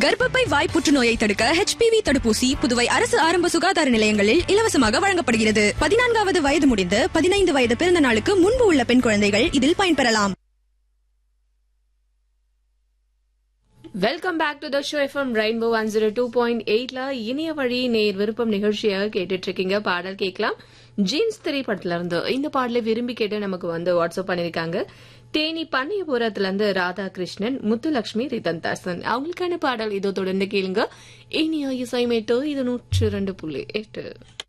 கர்ப்பப்பை வாய் புற்றுநோயை தடுக்க ஹெச்பிவி தடுப்பூசி புதுவை அரசு ஆரம்ப சுகாதார நிலையங்களில் இலவசமாக வழங்கப்படுகிறது பதினான்காவது வயது முடிந்து பதினைந்து வயது பிறந்த நாளுக்கு முன்பு உள்ள பெண் குழந்தைகள் இதில் பயன்பெறலாம் welcome back to the show FM rainbow one zero two point எயிட்ல இணைய வழி நேர் விருப்பம் நிகழ்ச்சியாக கேட்டுட்டு இருக்கீங்க பாடல் கேட்கலாம் ஜீன்ஸ் திரைப்படத்துல இருந்து இந்த பாடலை விரும்பி கேட்டு நமக்கு வந்து வாட்ஸ்அப் பண்ணிருக்காங்க தேனி பண்ணையபுரத்துல இருந்து ராதாகிருஷ்ணன் முத்துலட்சுமி ரிதன் தாசன் அவங்களுக்கான பாடல் இதோ தொடர்ந்து கேளுங்க இனிய இசைமேட்டோ இது நூற்று ரெண்டு புள்ளி எட்டு